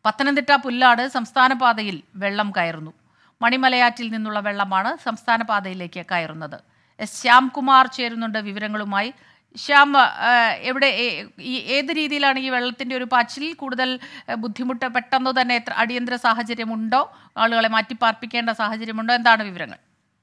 പത്തനംതിട്ട പുല്ലാട് സംസ്ഥാന പാതയിൽ വെള്ളം കയറുന്നു മണിമലയാറ്റിൽ നിന്നുള്ള വെള്ളമാണ് സംസ്ഥാന പാതയിലേക്ക് കയറുന്നത് എസ് ശ്യാംകുമാർ ചേരുന്നുണ്ട് വിവരങ്ങളുമായി ശ്യാം ആ, എവിടെ ഏ- ഈ ഏത് രീതിയിലാണ് ഈ വെള്ളത്തിന്റെ ഒരു പാച്ചിൽ കൂടുതൽ ആ, ബുദ്ധിമുട്ട് പെട്ടെന്ന് തന്നെ എത്ര അടിയന്തര സാഹചര്യമുണ്ടോ ആളുകളെ മാറ്റിപ്പാർപ്പിക്കേണ്ട സാഹചര്യമുണ്ടോ എന്താണ് വിവരങ്ങൾ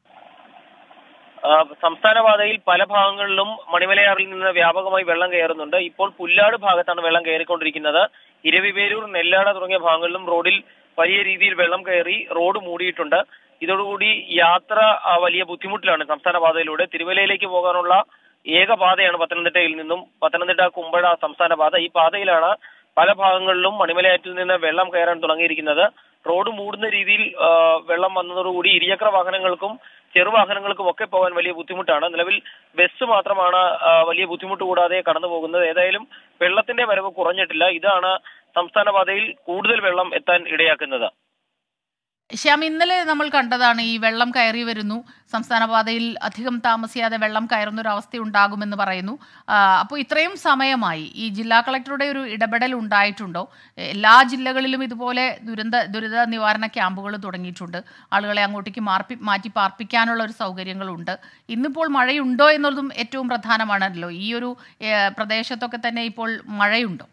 ആ, സംസ്ഥാന പാതയിൽ പല ഭാഗങ്ങളിലും മണിമലയാറിൽ നിന്ന് വ്യാപകമായി വെള്ളം കയറുന്നുണ്ട് ഇപ്പോൾ പുല്ലാട് ഭാഗത്താണ് വെള്ളം കയറിക്കൊണ്ടിരിക്കുന്നത് ഇരവിപേരൂർ നെല്ലാട തുടങ്ങിയ ഭാഗങ്ങളിലും റോഡിൽ വലിയ രീതിയിൽ വെള്ളം കയറി റോഡ് മൂടിയിട്ടുണ്ട് ഇതോടുകൂടി യാത്ര ആ, വലിയ ബുദ്ധിമുട്ടിലാണ് സംസ്ഥാന പാതയിലൂടെ തിരുവല്ലയിലേക്ക് പോകാനുള്ള ഏക പാതയാണ് പത്തനംതിട്ടയിൽ നിന്നും പത്തനംതിട്ട കുമ്പഴ സംസ്ഥാന പാത ഈ പാതയിലാണ് പല ഭാഗങ്ങളിലും മണിമലയാറ്റിൽ നിന്ന് വെള്ളം കയറാൻ തുടങ്ങിയിരിക്കുന്നത് റോഡ് മൂടുന്ന രീതിയിൽ ആ, വെള്ളം വന്നതോടുകൂടി ഇരുചക്ര വാഹനങ്ങൾക്കും ചെറുവാഹനങ്ങൾക്കും ഒക്കെ പോകാൻ വലിയ ബുദ്ധിമുട്ടാണ് നിലവിൽ ബസ് മാത്രമാണ് ആ, വലിയ ബുദ്ധിമുട്ട് കൂടാതെ കടന്നു പോകുന്നത് ഏതായാലും വെള്ളത്തിന്റെ വരവ് കുറഞ്ഞിട്ടില്ല ഇതാണ് സംസ്ഥാന പാതയിൽ കൂടുതൽ വെള്ളം എത്താൻ ഇടയാക്കുന്നത് ശ്യാം ഇന്നലെ നമ്മൾ കണ്ടതാണ് ഈ വെള്ളം കയറി വരുന്നു സംസ്ഥാന പാതയിൽ അധികം താമസിയാതെ വെള്ളം കയറുന്ന ഒരു അവസ്ഥ ഉണ്ടാകുമെന്ന് പറയുന്നു അപ്പോൾ ഇത്രയും സമയമായി ഈ ജില്ലാ കളക്ടറുടെ ഒരു ഇടപെടൽ ഉണ്ടായിട്ടുണ്ടോ എല്ലാ ജില്ലകളിലും ഇതുപോലെ ദുരന്ത ദുരിത നിവാരണ ക്യാമ്പുകൾ തുടങ്ങിയിട്ടുണ്ട് ആളുകളെ അങ്ങോട്ടേക്ക് മാർപ്പി മാറ്റി പാർപ്പിക്കാനുള്ള ഒരു സൗകര്യങ്ങളുണ്ട് ഇന്നിപ്പോൾ മഴയുണ്ടോ എന്നുള്ളതും ഏറ്റവും പ്രധാനമാണല്ലോ ഈ ഒരു ഏഹ്, പ്രദേശത്തൊക്കെ തന്നെ ഇപ്പോൾ മഴയുണ്ടോ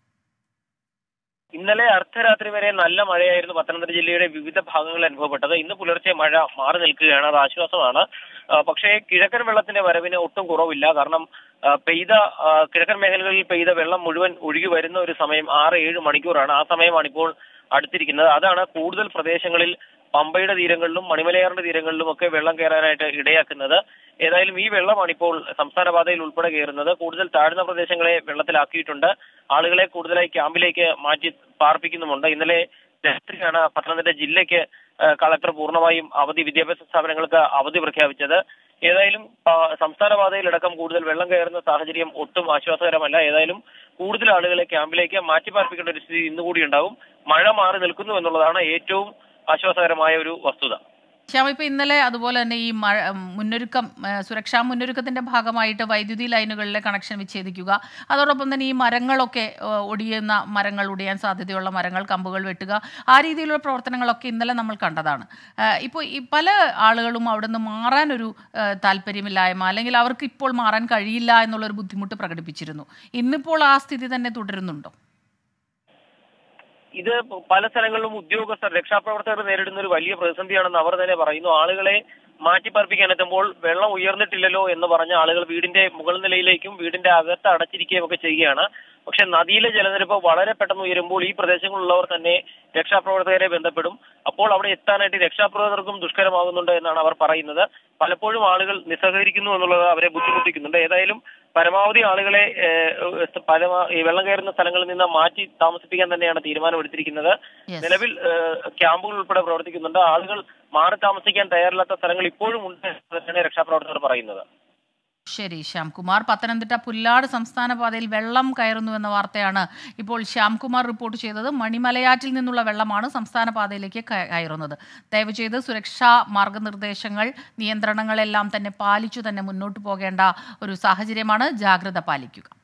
ഇന്നലെ അർദ്ധരാത്രി വരെ നല്ല മഴയായിരുന്നു പത്തനംതിട്ട ജില്ലയുടെ വിവിധ ഭാഗങ്ങളിൽ അനുഭവപ്പെട്ടത് ഇന്ന് പുലർച്ചെ മഴ മാറി നിൽക്കുകയാണ് അത് ആശ്വാസമാണ് ആ, പക്ഷേ കിഴക്കൻ വെള്ളത്തിന്റെ വരവിന് ഒട്ടും കുറവില്ല കാരണം ആ, പെയ്ത ആ, കിഴക്കൻ മേഖലകളിൽ പെയ്ത വെള്ളം മുഴുവൻ ഒഴുകി വരുന്ന ഒരു സമയം ആറ് ഏഴ് മണിക്കൂറാണ് ആ സമയമാണ് ഇപ്പോൾ അടുത്തിരിക്കുന്നത് അതാണ് കൂടുതൽ പ്രദേശങ്ങളിൽ പമ്പയുടെ തീരങ്ങളിലും മണിമലയാറിന്റെ തീരങ്ങളിലും ഒക്കെ വെള്ളം കയറാനായിട്ട് ഇടയാക്കുന്നത് ഏതായാലും ഈ വെള്ളമാണ് ഇപ്പോൾ സംസ്ഥാന പാതയിൽ ഉൾപ്പെടെ കയറുന്നത് കൂടുതൽ താഴ്ന്ന പ്രദേശങ്ങളെ വെള്ളത്തിലാക്കിയിട്ടുണ്ട് ആളുകളെ കൂടുതലായി ക്യാമ്പിലേക്ക് മാറ്റി പാർപ്പിക്കുന്നുമുണ്ട് ഇന്നലെ രാത്രിയാണ് പത്തനംതിട്ട ജില്ലയ്ക്ക് ആ, കളക്ടർ പൂർണ്ണമായും അവധി വിദ്യാഭ്യാസ സ്ഥാപനങ്ങൾക്ക് അവധി പ്രഖ്യാപിച്ചത് ഏതായാലും ആ, സംസ്ഥാന പാതയിലടക്കം കൂടുതൽ വെള്ളം കയറുന്ന സാഹചര്യം ഒട്ടും ആശ്വാസകരമല്ല ഏതായാലും കൂടുതൽ ആളുകളെ ക്യാമ്പിലേക്ക് മാറ്റി പാർപ്പിക്കേണ്ട ഒരു സ്ഥിതി ഇന്നുകൂടി ഉണ്ടാവും മഴ മാറി നിൽക്കുന്നു എന്നുള്ളതാണ് ഏറ്റവും ആശ്വാസകരമായ ഒരു വസ്തുത ശ്യാം ഇപ്പൊ ഇന്നലെ അതുപോലെ തന്നെ ഈ മഴ മുന്നൊരുക്കം ആ, സുരക്ഷാ മുന്നൊരുക്കത്തിന്റെ ഭാഗമായിട്ട് വൈദ്യുതി ലൈനുകളിലെ കണക്ഷൻ വിച്ഛേദിക്കുക അതോടൊപ്പം തന്നെ ഈ മരങ്ങളൊക്കെ ആ, ഒടിയുന്ന മരങ്ങൾ ഒടിയാൻ സാധ്യതയുള്ള മരങ്ങൾ കമ്പുകൾ വെട്ടുക ആ രീതിയിലുള്ള പ്രവർത്തനങ്ങളൊക്കെ ഇന്നലെ നമ്മൾ കണ്ടതാണ് ഇപ്പോൾ ഈ പല ആളുകളും അവിടെ നിന്ന് മാറാനൊരു ആ, താല്പര്യമില്ലായ്മ അല്ലെങ്കിൽ അവർക്ക് ഇപ്പോൾ മാറാൻ കഴിയില്ല എന്നുള്ളൊരു ബുദ്ധിമുട്ട് പ്രകടിപ്പിച്ചിരുന്നു ഇന്നിപ്പോൾ ആ സ്ഥിതി തന്നെ തുടരുന്നുണ്ടോ ഇത് പല സ്ഥലങ്ങളിലും ഉദ്യോഗസ്ഥർ രക്ഷാപ്രവർത്തകർ നേരിടുന്ന ഒരു വലിയ പ്രതിസന്ധിയാണെന്ന് അവർ തന്നെ പറയുന്നു ആളുകളെ മാറ്റിപ്പാർപ്പിക്കാൻ എത്തുമ്പോൾ വെള്ളം ഉയർന്നിട്ടില്ലല്ലോ എന്ന് പറഞ്ഞ ആളുകൾ വീടിന്റെ മുകൾ നിലയിലേക്കും വീടിന്റെ അകത്ത് അടച്ചിരിക്കുകയും ഒക്കെ ചെയ്യുകയാണ് പക്ഷെ നദിയിലെ ജലനിരപ്പ് വളരെ പെട്ടെന്ന് ഉയരുമ്പോൾ ഈ പ്രദേശങ്ങളിലുള്ളവർ തന്നെ രക്ഷാപ്രവർത്തകരെ ബന്ധപ്പെടും അപ്പോൾ അവിടെ എത്താനായിട്ട് രക്ഷാപ്രവർത്തകർക്കും ദുഷ്കരമാകുന്നുണ്ട് എന്നാണ് അവർ പറയുന്നത് പലപ്പോഴും ആളുകൾ നിസ്സഹകരിക്കുന്നു എന്നുള്ളത് അവരെ ബുദ്ധിമുട്ടിക്കുന്നുണ്ട് ഏതായാലും പരമാവധി ആളുകളെ ഏഹ്, പരമാ ഈ വെള്ളം കയറുന്ന സ്ഥലങ്ങളിൽ നിന്ന് മാറ്റി താമസിപ്പിക്കാൻ തന്നെയാണ് തീരുമാനമെടുത്തിരിക്കുന്നത് Yes. നിലവിൽ ഏഹ്, ക്യാമ്പുകൾ ഉൾപ്പെടെ പ്രവർത്തിക്കുന്നുണ്ട് ആളുകൾ മാറി താമസിക്കാൻ തയ്യാറില്ലാത്ത സ്ഥലങ്ങൾ ഇപ്പോഴും ഉണ്ട് എന്ന് തന്നെയാണ് രക്ഷാപ്രവർത്തകർ പറയുന്നത് ശരി ശ്യാംകുമാർ പത്തനംതിട്ട പുല്ലാട് സംസ്ഥാന പാതയിൽ വെള്ളം കയറുന്നു എന്ന വാർത്തയാണ് ഇപ്പോൾ ശ്യാംകുമാർ റിപ്പോർട്ട് ചെയ്തത് മണിമലയാറ്റിൽ നിന്നുള്ള വെള്ളമാണ് സംസ്ഥാന പാതയിലേക്ക് കയ- കയറുന്നത് ദയവ് ചെയ്ത് സുരക്ഷാ മാർഗനിർദ്ദേശങ്ങൾ നിയന്ത്രണങ്ങളെല്ലാം തന്നെ പാലിച്ചു തന്നെ മുന്നോട്ട് പോകേണ്ട ഒരു സാഹചര്യമാണ് ജാഗ്രത പാലിക്കുക